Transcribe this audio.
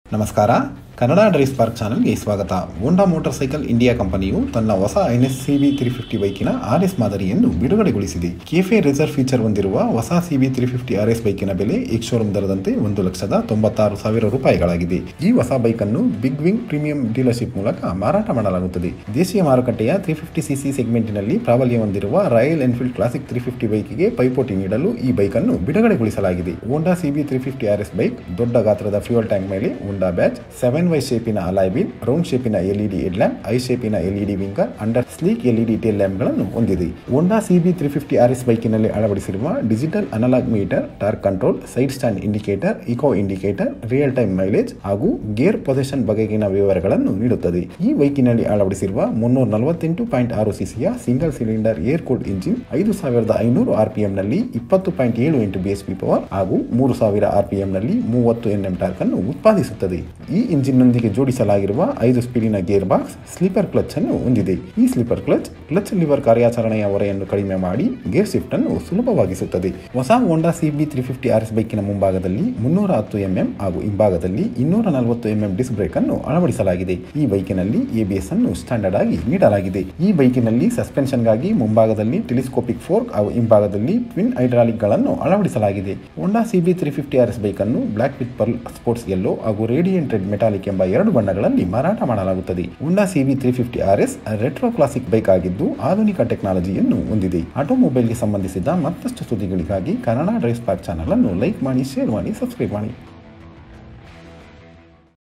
ನಮಸ್ಕಾರ Kannada drive spark ಚಾನೆಲ್ಗೆ ಸ್ವಾಗತ ಹೋಂಡಾ ಮೋಟಾರ್ ಸೈಕಲ್ ಇಂಡಿಯಾ ಕಂಪನಿಯು ತನ್ನ ಹೊಸ N S C B three fifty ಬೈಕಿನ ಆರ್ ಎಸ್ ಮಾದರಿಯನ್ನು ಬಿಡುಗಡೆಗೊಳಿಸಿದೆ ಕೆಫೆ ರಿಸರ್ವ್ ಫೀಚರ್ ಹೊಂದಿರುವ ಹೊಸ C B three fifty R S ಬೈಕಿನ ಬೆಲೆ ಎಕ್ಸ್ ಶೋರೂಮ್ ದರದಂತೆ ಒಂದು ಲಕ್ಷದ ತೊಂಬತ್ತಾರು ಸಾವಿರ ರೂಪಾಯಿಗಳಾಗಿದೆ ಈ ಹೊಸ ಬೈಕ್ ಅನ್ನು ಬಿಗ್ ವಿಂಗ್ ಪ್ರೀಮಿಯಂ ಡೀಲರ್ಶಿಪ್ ಮೂಲಕ ಮಾರಾಟ ಮಾಡಲಾಗುತ್ತದೆ ದೇಶೀಯ ಮಾರುಕಟ್ಟೆಯ ತ್ರೀ ಫಿಫ್ಟಿ ಸಿಸಿ ಸೆಗ್ಮೆಂಟ್ನಲ್ಲಿ ಪ್ರಾಬಲ್ಯ ಹೊಂದಿರುವ Royal Enfield Classic three fifty ಬೈಕಿಗೆ ಪೈಪೋಟಿ ನೀಡಲು ಈ ಬೈಕ್ ಅನ್ನು ಬಿಡುಗಡೆಗೊಳಿಸಲಾಗಿದೆ Honda CB three fifty R S bike ದೊಡ್ಡ ಗಾತ್ರದ ಫ್ಯೂಯಲ್ ಟ್ಯಾಂಕ್ ಮೇಲೆ ಹೋಂಡಾ ಬ್ಯಾಚ್ ಸೆವೆನ್ ವೈ ಶೇಪಿನ ಅಲಾಯ್ ಬಿಲ್ ರೌಂಡ್ ಶೇಪಿನ ಎಲ್ಇಡಿ ಹೆಡ್ ಲ್ಯಾಂಪ್ ಐ ಶೇಪಿನ LED winker under sleek LED tail ಲ್ಯಾಂಪ್ಗಳನ್ನು ಹೊಂದಿದೆ Honda CB three fifty R S ಬೈಕಿನಲ್ಲಿ ಅಳವಡಿಸಿರುವ digital analogue meter torque control side stand indicator eco indicator real time mileage ಹಾಗೂ gear position ಬಗೆಗಿನ ವಿವರಗಳನ್ನು ನೀಡುತ್ತದೆ ಈ ಬೈಕಿನಲ್ಲಿ ಅಳವಡಿಸಿರುವ ಮುನ್ನೂರ ನಲವತ್ತೆಂಟು ಪಾಯಿಂಟ್ ಆರು ಸಿಸಿಯ single cylinder air cooled engine ಐದು ಸಾವಿರದ ಐನೂರು ಆರ್ಪಿಎಂ ನಲ್ಲಿ ಇಪ್ಪತ್ತು ಪಾಯಿಂಟ್ ಏಳು ಎಂಟು ಬಿಎಸ್ಪಿ ಪವರ್ ಹಾಗೂ ಮೂರು ಸಾವಿರ ಆರ್ಪಿಎಂ ನಲ್ಲಿ ಮೂವತ್ತು ಎನ್ಎಂ ಟಾರ್ಕ್ ಅನ್ನು ಉತ್ಪಾದಿಸುತ್ತದೆ ಈ ಇಂಜಿನ್ ನೊಂದಿಗೆ ಜೋಡಿಸಲಾಗಿರುವ ಐದು ಸ್ಪೀಡಿನ ಗೇರ್ ಬಾಕ್ಸ್ ಸ್ಲೀಪರ್ ಕ್ಲಚ್ ಅನ್ನು ಹೊಂದಿದೆ ಈ ಸ್ಲೀಪರ್ ಕ್ಲಚ್ ಕ್ಲಚ್ ಲಿವರ್ ಕಾರ್ಯಾಚರಣೆಯ ಹೊರೆಯನ್ನು ಕಡಿಮೆ ಮಾಡಿ ಗೇರ್ ಶಿಫ್ಟ್ ಅನ್ನು ಸುಲಭವಾಗಿಸುತ್ತದೆ ಹೊಸ Honda CB three fifty R S ಬೈಕಿನ ಮುಂಭಾಗದಲ್ಲಿ ಮುನ್ನೂರ ಹತ್ತು ಎಂಎಂ ಹಾಗೂ ಹಿಂಭಾಗದಲ್ಲಿ ಇನ್ನೂರ ನಲವತ್ತು ಎಂಎಂ ಡಿಸ್ಕ್ ಬ್ರೇಕ್ ಅನ್ನು ಅಳವಡಿಸಲಾಗಿದೆ ಈ ಬೈಕಿನಲ್ಲಿ ಎಬಿಎಸ್ ಅನ್ನು ಸ್ಟ್ಯಾಂಡರ್ಡ್ ಆಗಿ ನೀಡಲಾಗಿದೆ ಈ ಬೈಕಿನಲ್ಲಿ ಸಸ್ಪೆನ್ಷನ್ಗಾಗಿ ಮುಂಭಾಗದಲ್ಲಿ ಟೆಲಿಸ್ಕೋಪಿಕ್ ಫೋರ್ಕ್ ಹಾಗೂ ಹಿಂಭಾಗದಲ್ಲಿ ಟ್ವಿನ್ ಹೈಡ್ರಾಲಿಕ್ ಗಳನ್ನು ಅಳವಡಿಸಲಾಗಿದೆ Honda CB three fifty R S bike ಅನ್ನು black with pearl sports yellow ಹಾಗೂ ರೇಡಿಯಂಟ್ ರೆಡ್ ಮೆಟಾಲಿಕ್ ಎಂಬ ಎರಡು ಬಣ್ಣಗಳಲ್ಲಿ ಮಾರಾಟ ಮಾಡಲಾಗುತ್ತದೆ Honda CB three fifty R S retro classic bike ಆಗಿದ್ದು ಆಧುನಿಕ ಟೆಕ್ನಾಲಜಿಯನ್ನು ಹೊಂದಿದೆ ಆಟೋಮೊಬೈಲ್ಗೆ ಸಂಬಂಧಿಸಿದ ಮತ್ತಷ್ಟು ಸುದ್ದಿಗಳಿಗಾಗಿ ಕನ್ನಡ ಡ್ರೈವ್ ಸ್ಪಾರ್ಕ್ ಚಾನಲ್ ಅನ್ನು ಲೈಕ್ ಮಾಡಿ ಶೇರ್ ಮಾಡಿ ಸಬ್ಸ್ಕ್ರೈಬ್ ಮಾಡಿ